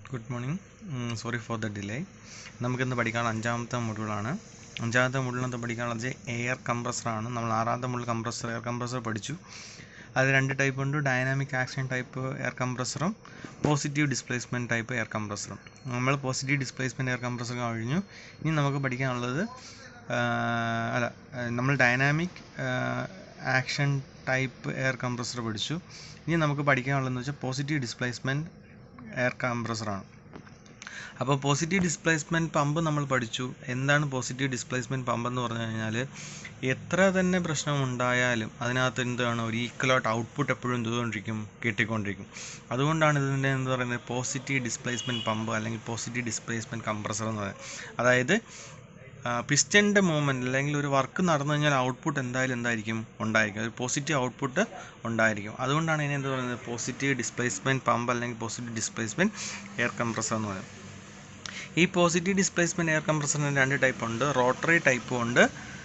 good morning sorry for the delay നമുക്കിന്ന് പഠിക്കാനുള്ള അഞ്ചാമത്തെ മൊഡ്യൂളാണ് അഞ്ചാമത്തെ മൊഡ്യൂളിനകത്ത് പഠിക്കാനുള്ളത് എയർ കംപ്രസറാണ് നമ്മൾ ആറാമത്തെ മൊഡ്യൂൾ കംപ്രസർ എയർ കംപ്രസർ പഠിച്ചു അത് രണ്ട് ടൈപ്പ് ഉണ്ട് ഡൈനാമിക് ആക്ഷൻ ടൈപ്പ് എയർ കംപ്രസറും പോസിറ്റീവ് ഡിസ്പ്ലേസ്മെൻറ്റ് ടൈപ്പ് എയർ കംപ്രസറും നമ്മൾ പോസിറ്റീവ് ഡിസ്പ്ലേസ്മെൻറ്റ് എയർ കംപ്രസർ കഴിഞ്ഞു ഇനി നമുക്ക് പഠിക്കാനുള്ളത് അല്ല നമ്മൾ dynamic action type air compressor പഠിച്ചു ഇനി നമുക്ക് പഠിക്കാനുള്ളതെന്ന് വെച്ചാൽ പോസിറ്റീവ് ഡിസ്പ്ലേസ്മെൻറ്റ് എയർ കംപ്രസറാണ് അപ്പോൾ പോസിറ്റീവ് ഡിസ്പ്ലേസ്മെൻറ്റ് പമ്പ് നമ്മൾ പഠിച്ചു എന്താണ് പോസിറ്റീവ് ഡിസ്പ്ലേസ്മെൻറ്റ് പമ്പ് എന്ന് പറഞ്ഞു കഴിഞ്ഞാൽ എത്ര തന്നെ പ്രശ്നം ഉണ്ടായാലും അതിനകത്ത് എന്താണ് ഒരു ഈക്വലായിട്ട് ഔട്ട്പുട്ട് എപ്പോഴും എന്തുകൊണ്ടിരിക്കും കിട്ടിക്കൊണ്ടിരിക്കും അതുകൊണ്ടാണ് ഇതിൻ്റെ എന്ന് പറയുന്നത് പോസിറ്റീവ് ഡിസ്പ്ലേസ്മെൻറ്റ് പമ്പ് അല്ലെങ്കിൽ പോസിറ്റീവ് ഡിസ്പ്ലേസ്മെൻറ്റ് കംപ്രസർ എന്ന് പറയുന്നത് അതായത് പിസ്റ്റൻ്റെ മൂവ്മെൻറ്റ് അല്ലെങ്കിൽ ഒരു വർക്ക് നടന്നു കഴിഞ്ഞാൽ ഔട്ട്പുട്ട് എന്തായാലും എന്തായിരിക്കും ഉണ്ടായിരിക്കും ഒരു പോസിറ്റീവ് ഔട്ട്പുട്ട് ഉണ്ടായിരിക്കും അതുകൊണ്ടാണ് ഇതിനെ എന്ത് പറയുന്നത് പോസിറ്റീവ് ഡിസ്പ്ലേസ്മെൻറ്റ് പമ്പ് അല്ലെങ്കിൽ പോസിറ്റീവ് ഡിസ്പ്ലേസ്മെൻറ്റ് എയർ കംപ്രസർ എന്ന് പറയുന്നത് ഈ പോസിറ്റീവ് ഡിസ്പ്ലേസ്മെൻറ്റ് എയർ കംപ്രസറിന് രണ്ട് ടൈപ്പ് ഉണ്ട് റോട്ടറി ടൈപ്പും ഉണ്ട്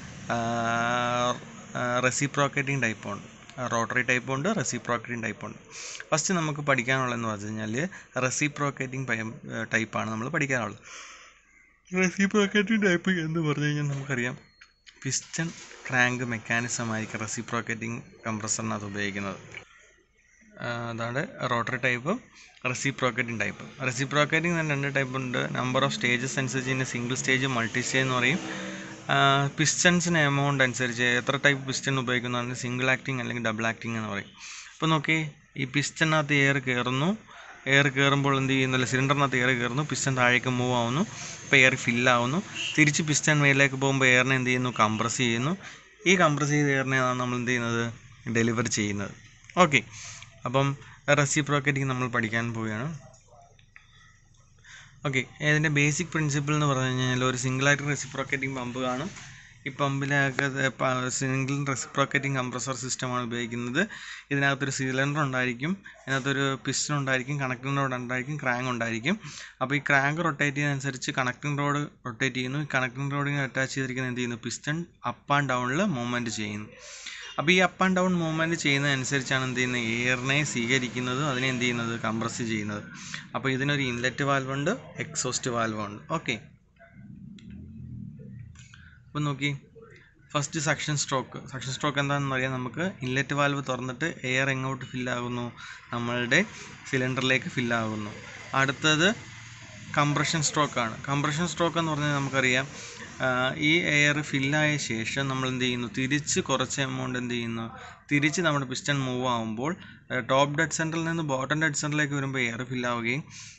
റെസിപ്രോക്കേറ്റിംഗ് ടൈപ്പും ഉണ്ട് റോട്ടറി ടൈപ്പും ഉണ്ട് റെസിപ്രോക്കേറ്റിംഗ് ടൈപ്പും ഉണ്ട് ഫസ്റ്റ് നമുക്ക് പഠിക്കാനുള്ളതെന്ന് പറഞ്ഞു കഴിഞ്ഞാൽ റെസിപ്രോക്കേറ്റിംഗ് ടൈപ്പാണ് നമ്മൾ പഠിക്കാനുള്ളത് റെസിപ്രോക്കേറ്റിംഗ് ടൈപ്പ് എന്ന് പറഞ്ഞു കഴിഞ്ഞാൽ നമുക്കറിയാം പിസ്റ്റൺ ക്രാങ്ക് മെക്കാനിസം ആയിരിക്കും റെസിപ്രോക്കേറ്റിംഗ് കംപ്രസറിനകത്ത് ഉപയോഗിക്കുന്നത് അതാണ് റോട്ടറി ടൈപ്പും റെസിപ്രോക്കേറ്റിംഗ് ടൈപ്പ് റെസിപ്രോക്കേറ്റിംഗ് തന്നെ രണ്ട് ടൈപ്പ് ഉണ്ട് നമ്പർ ഓഫ് സ്റ്റേജസ് അനുസരിച്ച് ഇതിന് സിംഗിൾ സ്റ്റേജ് മൾട്ടി സ്റ്റേജ് എന്ന് പറയും പിസ്റ്റൻസിന് എമൗണ്ട് അനുസരിച്ച് എത്ര ടൈപ്പ് പിസ്റ്റൺ ഉപയോഗിക്കുന്നതാണ് സിംഗിൾ ആക്ടിങ് അല്ലെങ്കിൽ ഡബിൾ ആക്ടിങ് എന്ന് പറയും അപ്പോൾ നോക്കി ഈ പിസ്റ്റനകത്ത് എയർ കയറുന്നു എയർ കയറുമ്പോൾ എന്ത് ചെയ്യുന്നില്ല സിലിണ്ടറിനകത്ത് എയർ കയറുന്നു പിസ്റ്റൺ താഴേക്ക് മൂവ് ആവുന്നു ഇപ്പോൾ എയർ ഫില്ലാവുന്നു തിരിച്ച് പിസ്റ്റൺ മേലേക്ക് പോകുമ്പോൾ എയറിനെ എന്ത് ചെയ്യുന്നു കംപ്രസ് ചെയ്യുന്നു ഈ കംപ്രസ് ചെയ്ത എയറിനെയാണ് നമ്മൾ എന്ത് ചെയ്യുന്നത് ഡെലിവർ ചെയ്യുന്നത് ഓക്കെ അപ്പം റെസിപ്രോക്കറ്റിംഗ് നമ്മൾ പഠിക്കാൻ പോവുകയാണ് ഓക്കെ ഇതിൻ്റെ ബേസിക് പ്രിൻസിപ്പിൾ എന്ന് പറഞ്ഞു കഴിഞ്ഞാൽ ഒരു സിംഗിളായിട്ട് റെസിപ്രോക്കറ്റിംഗ് പമ്പ് കാണും ഈ പമ്പിലൊക്കെ സിംഗിൾ റെസിപ്രോക്കേറ്റിംഗ് കംപ്രസർ സിസ്റ്റമാണ് ഉപയോഗിക്കുന്നത് ഇതിനകത്തൊരു സിലിണ്ടർ ഉണ്ടായിരിക്കും ഇതിനകത്തൊരു പിസ്റ്റൺ ഉണ്ടായിരിക്കും കണക്റ്റിംഗ് റോഡ് ഉണ്ടായിരിക്കും ക്രാങ്ക് ഉണ്ടായിരിക്കും അപ്പോൾ ഈ ക്രാങ്ക് റൊട്ടേറ്റ് ചെയ്യുന്നതനുസരിച്ച് കണക്റ്റിംഗ് റോഡ് റൊട്ടേറ്റ് ചെയ്യുന്നു ഈ കണക്റ്റിംഗ് റോഡിന് അറ്റാച്ച് ചെയ്തിരിക്കുന്ന എന്ത് ചെയ്യുന്നു പിസ്റ്റൺ അപ്പ് ആൻഡ് ഡൗണിൽ മൂവ്മെൻറ്റ് ചെയ്യുന്നു അപ്പോൾ ഈ അപ്പ് ആൻഡ് ഡൗൺ മൂവ്മെൻറ്റ് ചെയ്യുന്നതനുസരിച്ചാണ് എന്ത് ചെയ്യുന്നത് എയറിനെ സ്വീകരിക്കുന്നത് അതിനെ എന്ത് ചെയ്യുന്നത് കംപ്രസ് ചെയ്യുന്നത് അപ്പോൾ ഇതിനൊരു ഇൻലെറ്റ് വാൽവ് ഉണ്ട് എക്സോസ്റ്റ് വാൽവ് ഉണ്ട് ഓക്കെ അപ്പോൾ നോക്കി first suction stroke suction stroke എന്താണെന്ന് അറിയാം നമുക്ക് ഇൻലെറ്റ് വാൽവ് തുറന്നിട്ട് എയർ എങ്ങോട്ട് ഫില്ലാകുന്നു നമ്മളുടെ സിലിണ്ടറിലേക്ക് ഫില്ലാകുന്നു അടുത്തത് കംപ്രഷൻ സ്ട്രോക്കാണ് കംപ്രഷൻ സ്ട്രോക്ക് എന്ന് പറഞ്ഞാൽ നമുക്കറിയാം ഈ എയർ ഫില്ലായ ശേഷം നമ്മൾ എന്ത് ചെയ്യുന്നു തിരിച്ച് കുറച്ച് എമൗണ്ട് എന്ത് ചെയ്യുന്നു തിരിച്ച് നമ്മുടെ പിസ്റ്റൺ മൂവ് ആകുമ്പോൾ ടോപ്പ് ഡെഡ് സെൻറ്ററിൽ നിന്ന് ബോട്ടം ഡെഡ് സെൻറ്ററിലേക്ക് വരുമ്പോൾ എയർ ഫില്ലാവുകയും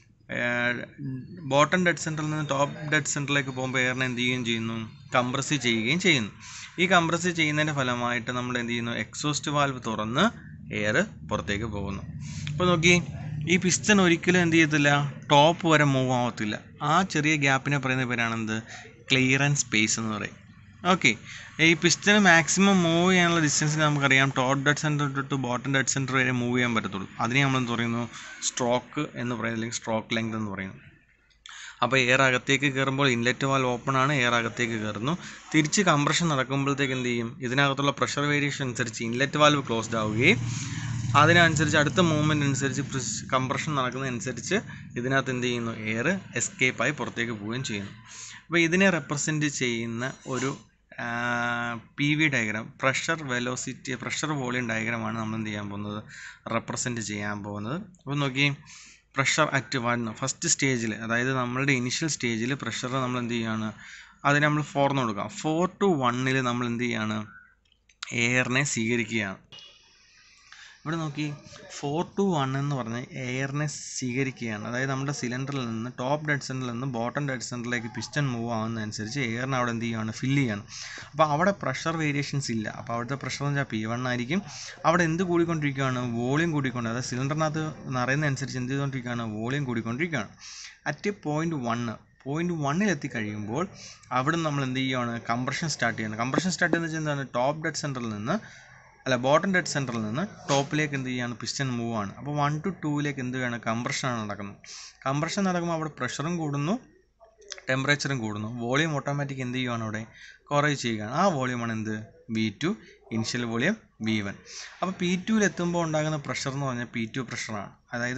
ബോട്ടം ഡെഡ് സെൻറ്ററിൽ നിന്ന് ടോപ്പ് ഡെഡ് സെൻറ്ററിലേക്ക് പോകുമ്പോൾ എയറിനെ എന്ത് ചെയ്യുകയും ചെയ്യുന്നു കംപ്രസ് ചെയ്യുകയും ചെയ്യുന്നു ഈ കംപ്രസ് ചെയ്യുന്നതിൻ്റെ ഫലമായിട്ട് നമ്മൾ എന്ത് ചെയ്യുന്നു എക്സോസ്റ്റ് വാൽവ് തുറന്ന് എയർ പുറത്തേക്ക് പോകുന്നു അപ്പോൾ നോക്കി ഈ പിസ്റ്റൺ ഒരിക്കലും എന്ത് ചെയ്യത്തില്ല ടോപ്പ് വരെ മൂവ് ആവത്തില്ല ആ ചെറിയ ഗ്യാപ്പിനെ പറയുന്ന പേരാണെന്ത് ക്ലിയറൻസ് സ്പേസ് എന്ന് പറയും ഓക്കെ ഈ പിസ്റ്റന് മാക്സിമം മൂവ് ചെയ്യാനുള്ള ഡിസ്റ്റൻസിന് നമുക്കറിയാം top dead center to bottom dead center വരെ മൂവ് ചെയ്യാൻ പറ്റത്തുള്ളൂ അതിനെ നമ്മൾ എന്ത് പറയുന്നു സ്ട്രോക്ക് എന്ന് പറയുന്നത് അല്ലെങ്കിൽ സ്ട്രോക്ക് ലെങ്ത് എന്ന് പറയുന്നു അപ്പോൾ എയർ അകത്തേക്ക് കയറുമ്പോൾ ഇൻലെറ്റ് വാൽ ഓപ്പൺ ആണ് എയർ അകത്തേക്ക് കയറുന്നു തിരിച്ച് കംപ്രഷൻ നടക്കുമ്പോഴത്തേക്ക് എന്ത് ചെയ്യും ഇതിനകത്തുള്ള പ്രഷർ വേരിയേഷൻ അനുസരിച്ച് ഇൻലെറ്റ് വാൽവ് ക്ലോസ്ഡ് ആവുകയും അതിനനുസരിച്ച് അടുത്ത മൂവ്മെൻറ്റ് അനുസരിച്ച് കംപ്രഷൻ നടക്കുന്നതനുസരിച്ച് ഇതിനകത്ത് എന്ത് ചെയ്യുന്നു എയർ എസ്കേപ്പായി പുറത്തേക്ക് പോവുകയും ചെയ്യുന്നു അപ്പോൾ ഇതിനെ റെപ്രസെൻറ്റ് ചെയ്യുന്ന ഒരു P V diagram pressure velocity pressure volume ഡയഗ്രാമാണ് നമ്മൾ എന്ത് ചെയ്യാൻ പോകുന്നത് റെപ്രസെൻറ്റ് ചെയ്യാൻ പോകുന്നത് അപ്പോൾ നോക്കി പ്രഷർ അറ്റ് വൺ ഫസ്റ്റ് സ്റ്റേജിൽ അതായത് നമ്മളുടെ ഇനിഷ്യൽ സ്റ്റേജിൽ പ്രഷർ നമ്മൾ എന്ത് ചെയ്യുകയാണ് അതിന് നമ്മൾ ഫോർന്ന് കൊടുക്കാം ഫോർ ടു വണ്ണിൽ നമ്മൾ എന്ത് ചെയ്യാണ് എയറിനെ സ്വീകരിക്കുകയാണ് ഇവിടെ നോക്കി ഫോർ ടു വൺ എന്ന് പറഞ്ഞ് എയറിനെ സ്വീകരിക്കുകയാണ് അതായത് നമ്മുടെ സിലിണ്ടറിൽ നിന്ന് ടോപ്പ് ഡെഡ് സെൻറ്ററിൽ നിന്ന് ബോട്ടം ഡെഡ് സെൻറ്ററിലേക്ക് പിസ്റ്റൺ മൂവ് ആവുന്നതനുസരിച്ച് എയറിനെ അവിടെ എന്ത് ചെയ്യുകയാണ് ഫില്ല് ചെയ്യാണ് അപ്പോൾ അവിടെ പ്രഷർ വേരിയേഷൻസ് ഇല്ല അപ്പോൾ അവിടുത്തെ പ്രഷർ എന്ന് വെച്ചാൽ പി വൺ ആയിരിക്കും അവിടെ എന്ത് കൂടിക്കൊണ്ടിരിക്കുകയാണ് വോളിയം കൂടിക്കൊണ്ട് അതായത് സിലിണ്ടറിനകത്ത് നിറയുന്നതനുസരിച്ച് എന്ത് ചെയ്തുകൊണ്ടിരിക്കുകയാണ് വോളിയം കൂടിക്കൊണ്ടിരിക്കുകയാണ് അറ്റ് പോയിൻറ്റ് വണ്ണ് പോയിൻറ്റ് വണ്ണിൽ എത്തിക്കഴിയുമ്പോൾ അവിടെ നമ്മൾ എന്ത് ചെയ്യുകയാണ് കംപ്രഷൻ സ്റ്റാർട്ട് ചെയ്യുന്നത് കംപ്രഷൻ സ്റ്റാർട്ട് ചെയ്യുന്നത് വെച്ചാൽ എന്താണ് ടോപ്പ് ഡെഡ് സെൻറ്ററിൽ നിന്ന് അല്ല ബോട്ടം ഡെഡ് സെൻറ്ററിൽ നിന്ന് ടോപ്പിലേക്ക് എന്ത് ചെയ്യാണ് പിസ്റ്റൺ മൂവ് ആണ് അപ്പോൾ വൺ ടു ടൂവിലേക്ക് എന്ത് ചെയ്യണം കംപ്രഷനാണ് നടക്കുന്നത് കംപ്രഷൻ നടക്കുമ്പോൾ അവിടെ പ്രഷറും കൂടുന്നു ടെമ്പറേച്ചറും കൂടുന്നു വോളിയം ഓട്ടോമാറ്റിക് എന്ത് ചെയ്യുകയാണ് അവിടെ കുറേ ചെയ്യുകയാണ് ആ വോളിയമാണ് എന്ത് V two initial volume V one അപ്പോൾ പി ടുവിൽ എത്തുമ്പോൾ ഉണ്ടാകുന്ന പ്രഷർ എന്ന് പറഞ്ഞാൽ പി ടു പ്രഷറാണ് അതായത്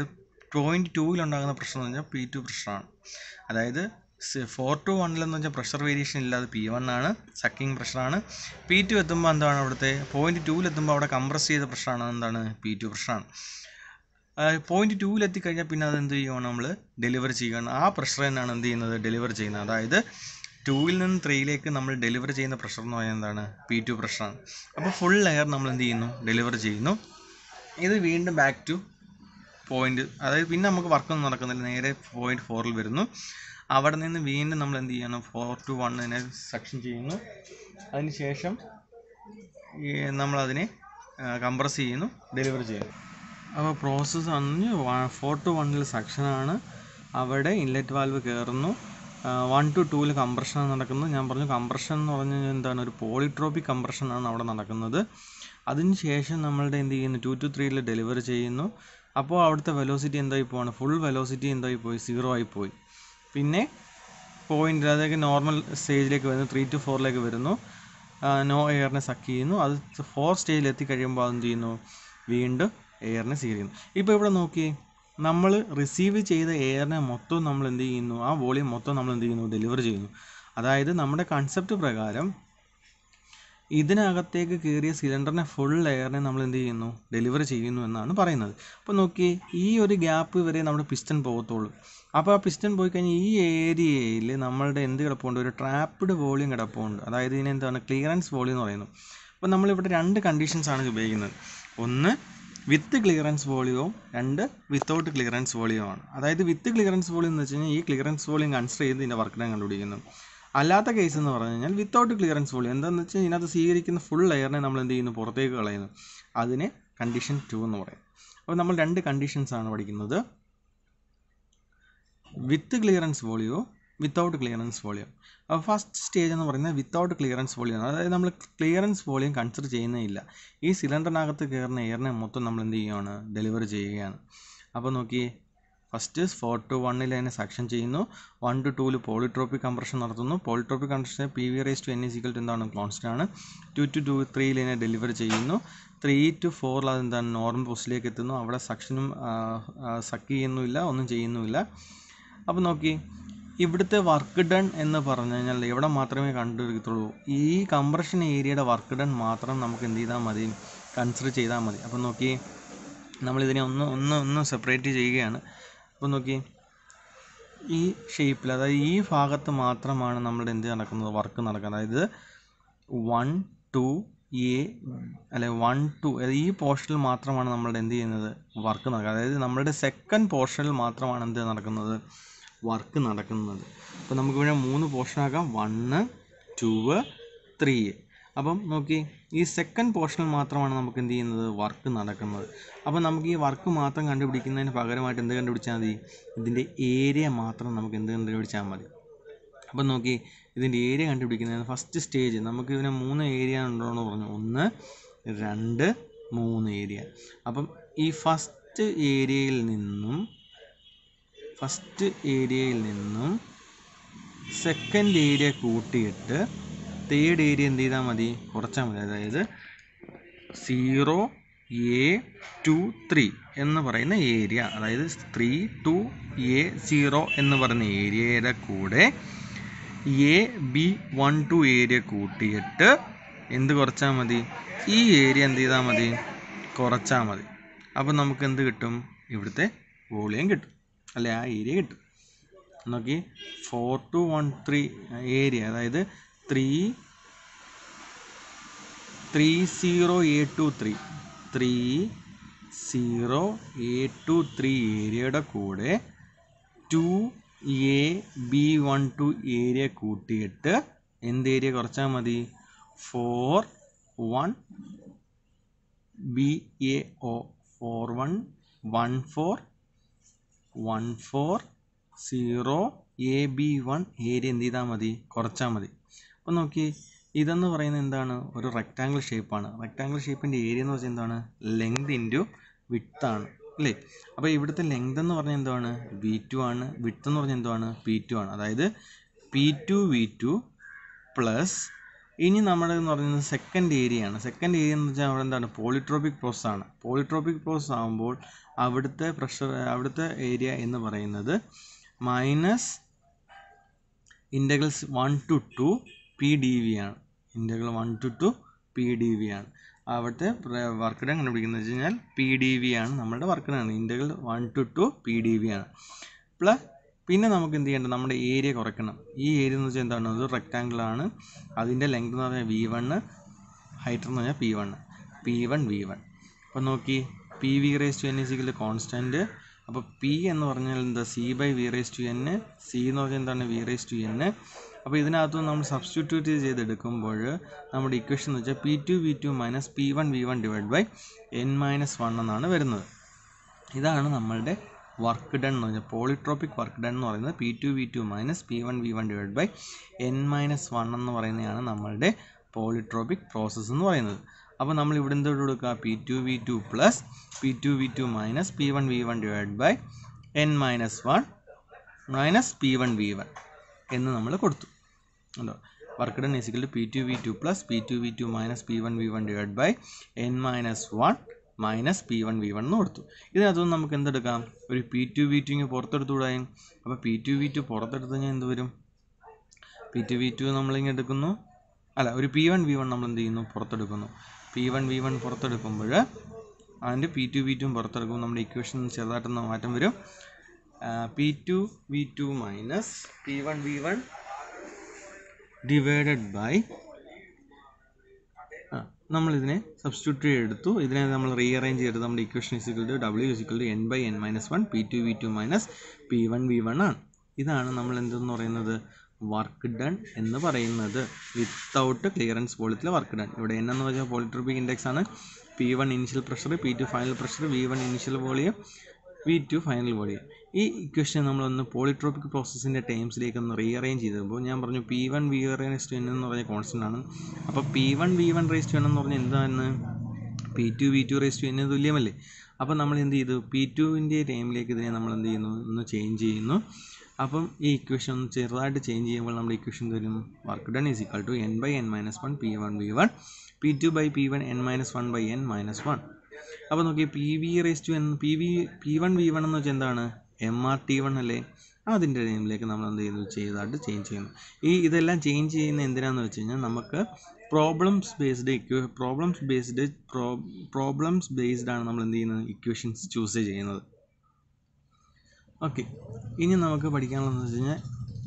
പോയിൻറ്റ് ടൂവിലുണ്ടാകുന്ന പ്രഷർ എന്ന് പറഞ്ഞാൽ പി ടു പ്രഷറാണ് അതായത് ഫോർ ടു വണ്ണിലെന്ന് വെച്ചാൽ പ്രഷർ വേരിയേഷൻ ഇല്ലാതെ പി വൺ ആണ് സക്കിങ് പ്രഷറാണ് പി ടു എത്തുമ്പോൾ എന്താണ് അവിടുത്തെ പോയിൻറ്റ് ടൂവിലെത്തുമ്പോൾ അവിടെ കംപ്രസ് ചെയ്ത പ്രഷറാണ് എന്താണ് പി ടു പ്രഷറാണ് പോയിന്റ് ടൂവിൽ എത്തിക്കഴിഞ്ഞാൽ പിന്നെ അത് എന്ത് ചെയ്യുകയാണ് നമ്മൾ ഡെലിവർ ചെയ്യുകയാണ് ആ പ്രഷർ തന്നെയാണ് എന്ത് ചെയ്യുന്നത് ഡെലിവർ ചെയ്യുന്നത് അതായത് ടൂവിൽ നിന്ന് ത്രീയിലേക്ക് നമ്മൾ ഡെലിവർ ചെയ്യുന്ന പ്രഷർ എന്ന് പറയുന്നത് എന്താണ് പി ടു പ്രഷറാണ് അപ്പോൾ ഫുൾ എയർ നമ്മൾ എന്ത് ചെയ്യുന്നു ഡെലിവർ ചെയ്യുന്നു ഇത് വീണ്ടും ബാക്ക് ടു പോയിന്റ് അതായത് പിന്നെ നമുക്ക് വർക്കൊന്നും നടക്കുന്നില്ല നേരെ പോയിന്റ് ഫോറിൽ വരുന്നു അവിടെ നിന്ന് വീണ്ടും നമ്മൾ എന്ത് ചെയ്യണം ഫോർ ടു വണ്ണിനെ സക്ഷൻ ചെയ്യുന്നു അതിനുശേഷം ഈ നമ്മളതിനെ കംപ്രസ് ചെയ്യുന്നു ഡെലിവർ ചെയ്യുന്നു അപ്പോൾ പ്രോസസ്സ് പറഞ്ഞ് ഫോർ ടു വണ്ണിൽ സക്ഷനാണ് അവിടെ ഇൻലെറ്റ് വാൽവ് കയറുന്നു വൺ ടു ടൂവിൽ കംപ്രഷൻ നടക്കുന്നത് ഞാൻ പറഞ്ഞു കംപ്രഷൻ എന്ന് പറഞ്ഞു കഴിഞ്ഞാൽ എന്താണ് ഒരു പോളിട്രോപ്പിക് കംപ്രഷൻ ആണ് അവിടെ നടക്കുന്നത് അതിനുശേഷം നമ്മളുടെ എന്ത് ചെയ്യുന്നു ടു ടു ത്രീയിൽ ഡെലിവറി ചെയ്യുന്നു അപ്പോൾ അവിടുത്തെ വെലോസിറ്റി എന്തായി പോവാണ് ഫുൾ വെലോസിറ്റി എന്തായി പോയി സീറോ ആയി പോയി പിന്നെ പോയിന്റ് അതായത് നോർമൽ സ്റ്റേജിലേക്ക് വരുന്നു ത്രീ ടു ഫോറിലേക്ക് വരുന്നു നോ എയറിനെ സക്ക് ചെയ്യുന്നു അത് ഫോർ സ്റ്റേജിൽ എത്തിക്കഴിയുമ്പോൾ അതെന്ത് ചെയ്യുന്നു വീണ്ടും എയറിനെ സ്വീകരിക്കുന്നു ഇപ്പോൾ ഇവിടെ നോക്കിയേ നമ്മൾ റിസീവ് ചെയ്ത എയറിനെ മൊത്തം നമ്മൾ എന്ത് ചെയ്യുന്നു ആ വോളിയം മൊത്തം നമ്മൾ എന്ത് ചെയ്യുന്നു ഡെലിവർ ചെയ്യുന്നു അതായത് നമ്മുടെ കൺസെപ്റ്റ് പ്രകാരം ഇതിനകത്തേക്ക് കയറിയ സിലിണ്ടറിനെ ഫുൾ എയറിനെ നമ്മൾ എന്ത് ചെയ്യുന്നു ഡെലിവർ ചെയ്യുന്നു എന്നാണ് പറയുന്നത് അപ്പോൾ നോക്കിയേ ഈ ഒരു ഗ്യാപ്പ് വരെ നമ്മുടെ പിസ്റ്റൺ പോകത്തുള്ളൂ അപ്പോൾ ആ പിസ്റ്റൺ പോയി കഴിഞ്ഞാൽ ഈ ഏരിയയിൽ നമ്മളുടെ എന്ത് കിടപ്പുണ്ട് ഒരു ട്രാപ്പ്ഡ് വോളിയം കിടപ്പുണ്ട് അതായത് ഇതിനെന്താണ് ക്ലിയറൻസ് വോളിയം എന്ന് പറയുന്നത് അപ്പോൾ നമ്മളിവിടെ രണ്ട് കണ്ടീഷൻസ് ആണ് ഉപയോഗിക്കുന്നത് ഒന്ന് വിത്ത് ക്ലിയറൻസ് വോളിയവും രണ്ട് വിത്തൗട്ട് ക്ലിയറൻസ് വോളിയവുമാണ് അതായത് വിത്ത് ക്ലിയറൻസ് വോളിയം എന്ന് വെച്ച് കഴിഞ്ഞാൽ ഈ ക്ലിയറൻസ് വോളിയം കൺസിഡർ ചെയ്ത് ഇതിൻ്റെ വർക്ക് ഡൺ കണ്ടുപിടിക്കുന്നു അല്ലാത്ത കേസ് എന്ന് പറഞ്ഞു കഴിഞ്ഞാൽ വിത്തൗട്ട് ക്ലിയറൻസ് വോളിയം എന്താണെന്ന് വെച്ചാൽ ഇതിനകത്ത് സ്വീകരിക്കുന്ന ഫുൾ എയറിനെ നമ്മൾ എന്ത് ചെയ്യുന്നു പുറത്തേക്ക് കളയുന്നു അതിനെ കണ്ടീഷൻ ടു എന്ന് പറയും അപ്പോൾ നമ്മൾ രണ്ട് കണ്ടീഷൻസ് ആണ് പഠിക്കുന്നത് വിത്ത് ക്ലിയറൻസ് വോളിയോ വിത്തൗട്ട് ക്ലിയറൻസ് വോളിയം അപ്പോൾ ഫസ്റ്റ് സ്റ്റേജ് എന്ന് പറയുന്നത് വിത്തൗട്ട് ക്ലിയറൻസ് വോളിയം അതായത് നമ്മൾ ക്ലിയറൻസ് വോളിയം കൺസിഡർ ചെയ്യുന്നേയില്ല ഈ സിലിണ്ടറിനകത്ത് കയറുന്ന എയറിനെ മൊത്തം നമ്മൾ എന്ത് ചെയ്യുകയാണ് ഡെലിവർ ചെയ്യുകയാണ് അപ്പോൾ നോക്കി ഫസ്റ്റ് ഫോർ ടു വണ്ണിൽ അതിനെ സക്ഷൻ ചെയ്യുന്നു വൺ ടു ടൂവിൽ പോളിട്രോപ്പിക് കംപ്രഷൻ നടത്തുന്നു polytropic compression P V raise to n is equal to എന്താണ് കോൺസ്റ്റൻ്റ് ആണ് ടു ടു ടു ത്രീയിൽ ഇതിനെ ഡെലിവർ ചെയ്യുന്നു ത്രീ ടു ഫോറിൽ അതെന്താണ് നോർമൽ പോസ്റ്റിലേക്ക് എത്തുന്നു അവിടെ സക്ഷനും സക്ക് ചെയ്യുന്നുമില്ല ഒന്നും ചെയ്യുന്നുമില്ല അപ്പോൾ നോക്കി ഇവിടുത്തെ വർക്ക് ഡൺ എന്ന് പറഞ്ഞു കഴിഞ്ഞാൽ ഇവിടെ മാത്രമേ കണ്ടുപിടിക്കത്തുള്ളൂ ഈ കംപ്രഷൻ ഏരിയയുടെ വർക്ക് ഡൺ മാത്രം നമുക്ക് എന്ത് ചെയ്താൽ മതി കൺസിഡർ ചെയ്താൽ മതി അപ്പോൾ നോക്കി നമ്മളിതിനെ ഒന്ന് ഒന്ന് ഒന്ന് സെപ്പറേറ്റ് ചെയ്യുകയാണ് അപ്പോൾ നോക്കി ഈ ഷേപ്പിൽ അതായത് ഈ ഭാഗത്ത് മാത്രമാണ് നമ്മുടെ എന്ത് നടക്കുന്നത് വർക്ക് നടക്കുന്നത് അതായത് വൺ ടു എ അല്ലെ വൺ ടു ഈ പോർഷനിൽ മാത്രമാണ് നമ്മളുടെ എന്ത് ചെയ്യുന്നത് വർക്ക് നടക്കുന്നത് അതായത് നമ്മളുടെ സെക്കൻഡ് പോർഷനിൽ മാത്രമാണ് എന്ത് നടക്കുന്നത് വർക്ക് നടക്കുന്നത് അപ്പോൾ നമുക്കിവിടെ മൂന്ന് പോർഷനാക്കാം വണ്ണ് ടൂവ് ത്രീ അപ്പം നോക്കി ഈ സെക്കൻഡ് പോർഷനിൽ മാത്രമാണ് നമുക്ക് എന്ത് ചെയ്യുന്നത് വർക്ക് നടക്കുന്നത് അപ്പോൾ നമുക്ക് ഈ വർക്ക് മാത്രം കണ്ടുപിടിക്കുന്നതിന് പകരമായിട്ട് എന്ത് കണ്ടുപിടിച്ചാൽ മതി ഇതിൻ്റെ ഏരിയ മാത്രം നമുക്ക് എന്ത് കണ്ടുപിടിച്ചാൽ മതി അപ്പം നോക്കി ഇതിൻ്റെ ഏരിയ കണ്ടുപിടിക്കുന്നതിന് ഫസ്റ്റ് സ്റ്റേജ് നമുക്ക് ഇതിനെ മൂന്ന് ഏരിയ ഉണ്ടോ എന്ന് പറഞ്ഞു ഒന്ന് രണ്ട് മൂന്ന് ഏരിയ അപ്പം ഈ ഫസ്റ്റ് ഏരിയയിൽ നിന്നും ഫസ്റ്റ് ഏരിയയിൽ നിന്നും സെക്കൻഡ് ഏരിയ കൂട്ടിയിട്ട് തേർഡ് ഏരിയ എന്ത് ചെയ്താൽ മതി കുറച്ചാൽ മതി അതായത് സീറോ എ ടു ത്രീ എന്ന് പറയുന്ന ഏരിയ അതായത് ത്രീ ടു എ സീറോ എന്ന് പറയുന്ന ഏരിയയുടെ കൂടെ A B one two area കൂട്ടിയിട്ട് എന്ത് കുറച്ചാൽ മതി ഈ ഏരിയ എന്ത് ചെയ്താൽ മതി കുറച്ചാൽ മതി അപ്പം നമുക്ക് എന്ത് കിട്ടും ഇവിടുത്തെ വോളിയം കിട്ടും അല്ലെ ആ ഏരിയ കിട്ടും നോക്കി four two one three area അതായത് three three zero A two three three zero A two three ഏരിയയുടെ കൂടെ two A B one two area കൂട്ടിയിട്ട് എന്ത് ഏരിയ കുറച്ചാൽ മതി four one B A O four one one four one four zero A B one area എന്ത് ചെയ്താൽ മതി കുറച്ചാൽ മതി അപ്പോൾ നോക്കി ഇതെന്ന് പറയുന്നത് എന്താണ് ഒരു റെക്റ്റാങ്കിൾ ഷേപ്പാണ് റെക്റ്റാങ്കിൾ ഷേപ്പിൻ്റെ ഏരിയ എന്ന് വെച്ചാൽ എന്താണ് ലെങ്ത് ഇൻറ്റു വിട്ട് ആണ് അല്ലേ അപ്പോൾ ഇവിടുത്തെ ലെങ്ത് എന്ന് പറഞ്ഞാൽ എന്താണ് വി ടു ആണ് വിട്ട് എന്ന് പറഞ്ഞാൽ എന്താണ് പി ടു ആണ് അതായത് P two V two plus ഇനി നമ്മുടെ എന്ന് പറയുന്നത് സെക്കൻഡ് ഏരിയ ആണ് സെക്കൻഡ് ഏരിയ എന്ന് വെച്ചാൽ അവിടെ എന്താണ് പോളിട്രോപിക് പ്രോസസ് ആണ് പോളിട്രോപിക് പ്രോസസ് ആകുമ്പോൾ അവിടുത്തെ പ്രഷർ അവിടുത്തെ ഏരിയ എന്ന് പറയുന്നത് minus integrals one two two P D V ആണ് integral one two two P D V ആണ് അവിടുത്തെ വർക്ക് ഡൺ കണ്ടുപിടിക്കുന്നത് വെച്ച് കഴിഞ്ഞാൽ പി ഡി വി ആണ് നമ്മുടെ work done integral one two two P D V ആണ് പ്ലസ് പിന്നെ നമുക്ക് എന്ത് ചെയ്യേണ്ടത് നമ്മുടെ ഏരിയ കുറയ്ക്കണം ഈ ഏരിയ എന്ന് വെച്ചാൽ എന്താണ് അത് റെക്റ്റാങ്കിൾ ആണ് അതിൻ്റെ ലെങ്ത് എന്ന് പറഞ്ഞാൽ വി വണ്ണ് ഹൈറ്റ് എന്ന് പറഞ്ഞാൽ P one P one V one അപ്പോൾ നോക്കി P V raise to n is equal constant അപ്പോൾ പി എന്ന് പറഞ്ഞാൽ എന്താ C by V raise to n C എന്ന് പറഞ്ഞാൽ എന്താണ് വി റേസ് ടു എൻ അപ്പോൾ ഇതിനകത്ത് നമ്മൾ സബ്സ്റ്റിറ്റ്യൂട്ട് ചെയ്തെടുക്കുമ്പോൾ നമ്മുടെ ഇക്വേഷൻ എന്ന് വെച്ചാൽ P two V two minus P one V one divide by N minus one എന്നാണ് വരുന്നത് ഇതാണ് നമ്മളുടെ വർക്ക് ഡൺ എന്ന് പറഞ്ഞാൽ പോളിട്രോപ്പിക് വർക്ക് ഡൺ എന്ന് പറയുന്നത് P two V two minus P one V one divide by N minus one എന്ന് പറയുന്നതാണ് നമ്മളുടെ പോളിട്രോപ്പിക് പ്രോസസ്സ് എന്ന് പറയുന്നത് അപ്പോൾ നമ്മൾ ഇവിടെ എന്ത് കൊടുക്കുക P two V two plus P two V two minus P one V one divide by N minus one minus P one V one എന്ന് നമ്മൾ കൊടുത്തു ഉണ്ടോ work done is equal to P two V two plus P two V two minus P one V one divide by N minus one minus P one V one എന്ന് കൊടുത്തു ഇതിനകത്തുനിന്ന് നമുക്ക് എന്തെടുക്കാം ഒരു P two V to ഇങ്ങനെ പുറത്തെടുത്തുകൂടായും അപ്പോൾ P two V to പുറത്തെടുത്ത് കഴിഞ്ഞാൽ എന്ത് വരും പി ടു വി ടു നമ്മളിങ്ങനെ എടുക്കുന്നു അല്ല ഒരു പി വൺ വി വൺ നമ്മൾ എന്ത് ചെയ്യുന്നു പുറത്തെടുക്കുന്നു പി വൺ വി വൺ പുറത്തെടുക്കുമ്പോൾ അതിൻ്റെ പി ടു വി ടും പുറത്തെടുക്കുമ്പോൾ നമ്മുടെ ഇക്വേഷൻ ചെറുതായിട്ടൊന്ന് മാറ്റം വരും P two V two minus P one V one divided by ആ നമ്മളിതിനെ സബ്സ്റ്റിറ്റ്യൂട്ട് എടുത്തു ഇതിനെ നമ്മൾ റീഅറേഞ്ച് ചെയ്തിട്ട് നമ്മുടെ equation is equal to W is equal to n by N minus one P two V two minus P one V one ആണ് ഇതാണ് നമ്മൾ എന്തെന്ന് പറയുന്നത് വർക്ക് ഡൺ എന്ന് പറയുന്നത് വിത്തൗട്ട് ക്ലിയറൻസ് വോളിയത്തിലെ വർക്ക് ഡൺ ഇവിടെ എൻ എന്ന് വെച്ചാൽ പോളിട്രോപിക് ഇൻഡെക്സ് ആണ് P one initial pressure P two final pressure V one initial volume V two final volume ഈ ഇക്വേഷൻ നമ്മളൊന്ന് പോളിട്രോപിക് പ്രോസസ്സിൻ്റെ ടൈംസിലേക്ക് ഒന്ന് റീഅറേഞ്ച് ചെയ്തപ്പോൾ ഞാൻ പറഞ്ഞു P one V raise to n എന്ന് പറഞ്ഞ കോൺസ്റ്റൻ്റ് ആണ് അപ്പോൾ P one V one raise to n എന്ന് പറഞ്ഞാൽ എന്താണ് P two V two raise to n തുല്യമല്ലേ അപ്പോൾ നമ്മൾ എന്ത് ചെയ്തു പി ടുവിൻ്റെ ടൈമിലേക്ക് ഇതിനെ നമ്മൾ എന്ത് ചെയ്യുന്നു ഒന്ന് ചേഞ്ച് ചെയ്യുന്നു അപ്പം ഈ ഇക്വേഷൻ ഒന്ന് ചെറുതായിട്ട് ചേഞ്ച് ചെയ്യുമ്പോൾ നമ്മുടെ ഇക്വേഷൻ തരും work done is equal to n by N minus one P one V one P two by P one N minus one by N minus one അപ്പോൾ നോക്കി P V raise to n P V P one V one എന്ന് വെച്ചാൽ എന്താണ് M R T one അല്ലേ അതിൻ്റെ ടൈമിലേക്ക് നമ്മൾ എന്ത് ചെയ്തു ചെയ്തതായിട്ട് ചേഞ്ച് ചെയ്യുന്നു ഈ ഇതെല്ലാം ചേഞ്ച് ചെയ്യുന്ന എന്തിനാന്ന് വെച്ച് കഴിഞ്ഞാൽ നമുക്ക് പ്രോബ്ലംസ് ബേസ്ഡ് ഇക്വ പ്രോബ്ലംസ് ബേസ്ഡ് പ്രോബ്ലംസ് ബേസ്ഡ് ആണ് നമ്മൾ എന്ത് ചെയ്യുന്നത് ഇക്വേഷൻസ് ചൂസ് ചെയ്യുന്നത് ഓക്കെ ഇനി നമുക്ക് പഠിക്കാനുള്ളതെന്ന് വെച്ച് കഴിഞ്ഞാൽ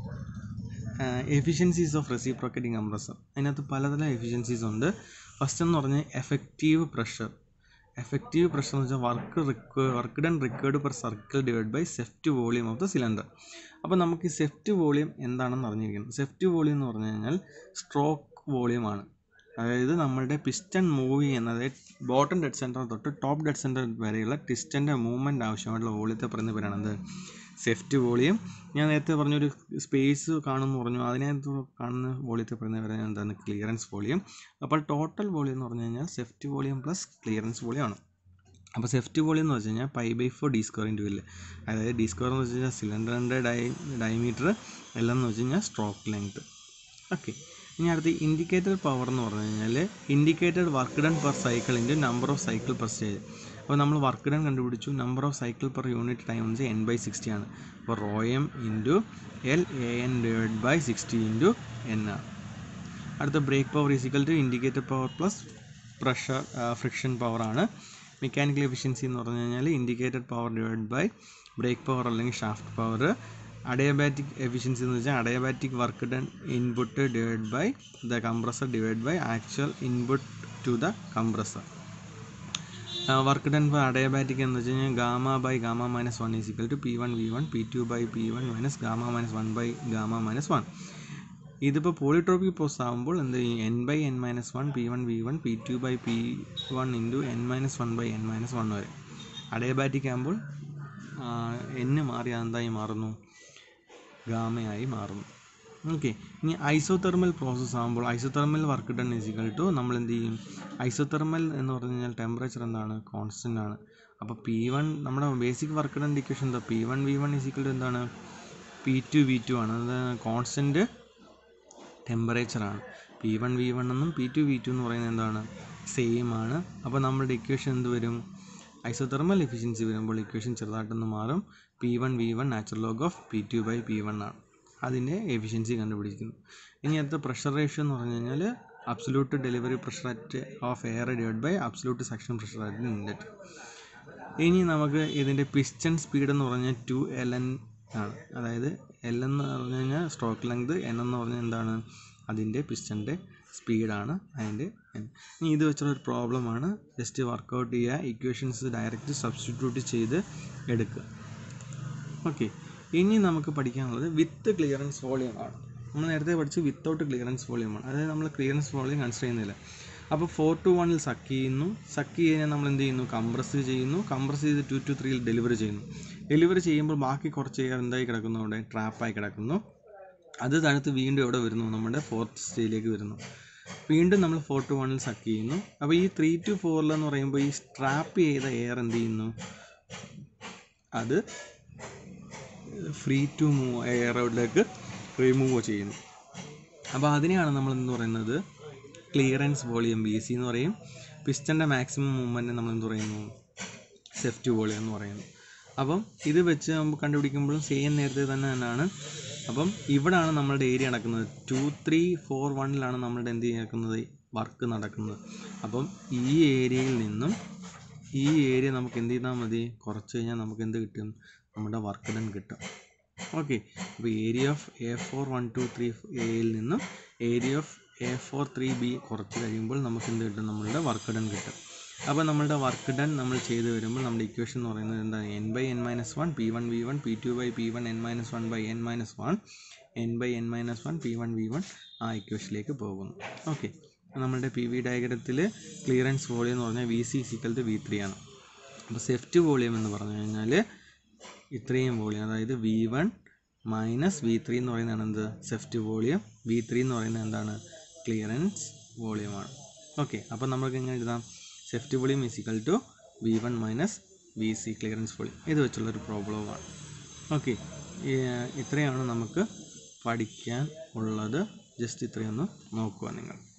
എഫിഷ്യൻസീസ് ഓഫ് റെസിപ്രോക്കറ്റിംഗ് കംപ്രസർ അതിനകത്ത് പലതരം എഫിഷ്യൻസീസ് ഉണ്ട് ഫസ്റ്റ് എന്ന് പറഞ്ഞാൽ എഫക്റ്റീവ് പ്രഷർ എഫക്റ്റീവ് പ്രഷർ എന്ന് വെച്ചാൽ വർക്ക് റിക്വ work done required per circle divide by swept volume of the cylinder അപ്പോൾ നമുക്ക് ഈ സെഫ്റ്റ് വോളിയം എന്താണെന്ന് അറിഞ്ഞിരിക്കണം സെഫ്റ്റ് വോളിയം എന്ന് പറഞ്ഞു കഴിഞ്ഞാൽ സ്ട്രോക്ക് വോളിയം ആണ് അതായത് നമ്മളുടെ പിസ്റ്റൺ മൂവ് ചെയ്യുന്നത് അതായത് ബോട്ടം ഡെഡ് സെൻറ്റർ തൊട്ട് ടോപ്പ് ഡെഡ് സെൻറ്റർ വരെയുള്ള പിസ്റ്റൻ്റെ മൂവ്മെൻറ്റ് ആവശ്യമായിട്ടുള്ള വോളിയത്തെ പറയുന്ന പേരാണ് എന്ത് സെഫ്റ്റ് വോളിയം ഞാൻ നേരത്തെ പറഞ്ഞൊരു സ്പേസ് കാണുമെന്ന് പറഞ്ഞു അതിനകത്ത് കാണുന്ന വോളിയത്തെ പറയുന്ന പേരാണ് എന്താണ് ക്ലിയറൻസ് വോളിയം അപ്പോൾ ടോട്ടൽ വോളിയം എന്ന് പറഞ്ഞു കഴിഞ്ഞാൽ swept volume plus clearance volume ആണ് അപ്പോൾ സെഫ്റ്റ് വോളിയം എന്ന് വെച്ച് കഴിഞ്ഞാൽ pi by four D square into L അതായത് ഡി സ്ക്വയർ എന്ന് വെച്ച് കഴിഞ്ഞാൽ സിലിണ്ടറിൻ്റെ ഡൈ ഡയമീറ്റർ എല്ലാം എന്ന് വെച്ച് കഴിഞ്ഞാൽ സ്ട്രോക്ക് ലെങ്ത് ഓക്കെ ഇനി അടുത്ത് ഇൻഡിക്കേറ്റഡ് പവർ എന്ന് പറഞ്ഞു കഴിഞ്ഞാൽ indicated work done per cycle into number of cycle per stage അപ്പോൾ നമ്മൾ വർക്ക് ഡൺ കണ്ടുപിടിച്ചു number of cycle per unit time എന്ന് വെച്ചാൽ എൻ ബൈ സിക്സ്റ്റി ആണ് അപ്പോൾ rho M into L A N divide by sixty into N ആണ് അടുത്ത brake power is equal to indicated power plus pressure friction power ആണ് mechanical efficiency എന്ന് പറഞ്ഞു കഴിഞ്ഞാൽ indicated power divide by brake power അല്ലെങ്കിൽ shaft power adiabatic efficiency എന്ന് വെച്ചാൽ adiabatic work done input divide by the compressor divide by actual input to the compressor work done by adiabatic എന്ന് വെച്ച് കഴിഞ്ഞാൽ gamma by gamma minus one is equal to P one V one P two by P one minus gamma minus one by gamma minus one ഇതിപ്പോൾ polytropic process ആകുമ്പോൾ എന്ത് ചെയ്യും n by N minus one P one V one P two by P one into n minus one by N minus one വരെ adiabatic ആകുമ്പോൾ എന്ന് മാറി എന്തായി മാറുന്നു ഗാമയായി മാറുന്നു ഓക്കെ ഇനി ഐസോതെർമൽ പ്രോസസ്സ് ആകുമ്പോൾ isothermal work done is equal to നമ്മൾ എന്ത് ചെയ്യും ഐസോതെർമൽ എന്ന് പറഞ്ഞു കഴിഞ്ഞാൽ ടെമ്പറേച്ചർ എന്താണ് കോൺസ്റ്റൻ്റ് ആണ് അപ്പോൾ പി വൺ നമ്മുടെ ബേസിക് വർക്ക് ഡൺ ഇക്വേഷൻ എന്താ P one V one is equal to എന്താണ് പി ടു വി ടു ആണ് അത് കോൺസ്റ്റൻറ്റ് ടെമ്പറേച്ചറാണ് പി വൺ വി വൺ എന്നും പി ടു വി ടു എന്ന് പറയുന്നത് എന്താണ് സെയിം ആണ് അപ്പോൾ നമ്മുടെ ഇക്വേഷൻ എന്ത് വരും ഐസോതെർമൽ എഫിഷ്യൻസി വരുമ്പോൾ ഇക്വേഷൻ ചെറുതായിട്ടൊന്ന് മാറും P one V one natural log of P two by P one ആണ് അതിൻ്റെ എഫിഷ്യൻസി കണ്ടുപിടിക്കുന്നു ഇനി അടുത്ത പ്രഷർ റേഷ്യോ എന്ന് പറഞ്ഞു കഴിഞ്ഞാൽ absolute delivery pressure at of air divide by absolute section pressure at inlet ഇനി നമുക്ക് ഇതിൻ്റെ പിസ്റ്റൺ സ്പീഡ് എന്ന് പറഞ്ഞാൽ ടു എൽ എൻ ആണ് അതായത് എൽ എന്ന് പറഞ്ഞു കഴിഞ്ഞാൽ സ്ട്രോക്ക് ലെങ്ത് എൻ എന്ന് പറഞ്ഞാൽ എന്താണ് അതിൻ്റെ പിസ്റ്റൻ്റെ സ്പീഡാണ് അതിൻ്റെ എൻ ഇനി ഇത് വെച്ചുള്ള ഒരു പ്രോബ്ലമാണ് ജസ്റ്റ് വർക്കൗട്ട് ചെയ്യുക ഇക്വേഷൻസ് ഡയറക്റ്റ് സബ്സ്റ്റിറ്റ്യൂട്ട് ചെയ്ത് എടുക്കുക ഓക്കെ ഇനി നമുക്ക് പഠിക്കാനുള്ളത് വിത്ത് ക്ലിയറൻസ് വോളിയം ആണ് നമ്മൾ നേരത്തെ പഠിച്ച് വിത്തൗട്ട് ക്ലിയറൻസ് വോളിയം ആണ് അതായത് നമ്മൾ ക്ലിയറൻസ് വോളിയം കൺസിഡർ ചെയ്യുന്നില്ല അപ്പോൾ ഫോർ ടു വണ്ണിൽ സക്ക് ചെയ്യുന്നു സക്ക് കഴിഞ്ഞാൽ നമ്മൾ എന്ത് ചെയ്യുന്നു കംപ്രസ് ചെയ്യുന്നു കംപ്രസ് ചെയ്ത് ടു ടു ത്രീയിൽ ഡെലിവറി ചെയ്യുന്നു ഡെലിവറി ചെയ്യുമ്പോൾ ബാക്കി കുറച്ച് എയർ എന്തായി കിടക്കുന്നു അവിടെ ട്രാപ്പായി കിടക്കുന്നു അത് തണുത്ത് വീണ്ടും എവിടെ വരുന്നു നമ്മുടെ ഫോർത്ത് സ്റ്റേജിലേക്ക് വരുന്നു വീണ്ടും നമ്മൾ ഫോർ ടു വണ്ണിൽ സക്ക് ചെയ്യുന്നു അപ്പോൾ ഈ ത്രീ ടു ഫോറിലെന്ന് പറയുമ്പോൾ ഈ സ്ട്രാപ്പ് ചെയ്ത എയർ എന്ത് ചെയ്യുന്നു അത് ഫ്രീ ടു മൂവ് എയറിലേക്ക് റിമൂവ് ചെയ്യുന്നു അപ്പോൾ അതിനെയാണ് നമ്മൾ എന്ന് പറയുന്നത് ക്ലിയറൻസ് വോളിയം ബി സി എന്ന് പറയും പിസ്റ്റൻ്റെ മാക്സിമം മൂവ്മെൻറ്റ് നമ്മൾ എന്ത് പറയുന്നു സെഫ്റ്റ് വോളിയം എന്ന് പറയുന്നു അപ്പം ഇത് വെച്ച് നമ്മൾ കണ്ടുപിടിക്കുമ്പോഴും സെയിം നേരത്തെ തന്നെ തന്നെയാണ് അപ്പം ഇവിടാണ് നമ്മളുടെ ഏരിയ നടക്കുന്നത് ടു ത്രീ ഫോർ വണ്ണിലാണ് നമ്മളുടെ എന്ത് നടക്കുന്നത് വർക്ക് നടക്കുന്നത് അപ്പം ഈ ഏരിയയിൽ നിന്നും ഈ ഏരിയ നമുക്ക് എന്ത് ചെയ്താൽ മതി കുറച്ച് കഴിഞ്ഞാൽ നമുക്ക് എന്ത് കിട്ടും നമ്മുടെ വർക്ക് ഡൺ കിട്ടും ഓക്കെ അപ്പോൾ area of A four one two three എയിൽ നിന്നും area of A four three B കുറച്ച് കഴിയുമ്പോൾ നമുക്ക് എന്ത് കിട്ടും നമ്മളുടെ വർക്ക് ഡൺ കിട്ടും അപ്പോൾ നമ്മളുടെ വർക്ക് ഡൺ നമ്മൾ ചെയ്ത് വരുമ്പോൾ നമ്മുടെ ഇക്വേഷൻ എന്ന് പറയുന്നത് എന്താണ് N by N minus one P one V one P two by P one N minus one by N minus one N by N minus one P one V one ആ ഇക്വേഷനിലേക്ക് പോകുന്നു okay നമ്മളുടെ P V ഡയഗ്രത്തിൽ clearance volume എന്ന് പറഞ്ഞാൽ V C equal to V three ആണ് അപ്പോൾ swept volume എന്ന് പറഞ്ഞു കഴിഞ്ഞാൽ ഇത്രയും വോളിയം അതായത് V one minus V three എന്ന് പറയുന്നതാണ് എന്ത് സെഫ്റ്റ് വോളിയം വി ത്രീ എന്ന് പറയുന്നത് എന്താണ് ക്ലിയറൻസ് വോളിയമാണ് ഓക്കെ അപ്പോൾ നമുക്ക് എങ്ങനെ എഴുതാം swept volume is equal to V one minus V C clearance volume ഇത് വെച്ചുള്ളൊരു പ്രോബ്ലമാണ് ഓക്കെ ഇത്രയാണ് നമുക്ക് പഠിക്കാൻ ഉള്ളത് ജസ്റ്റ് ഇത്രയൊന്ന് നോക്കുക നിങ്ങൾ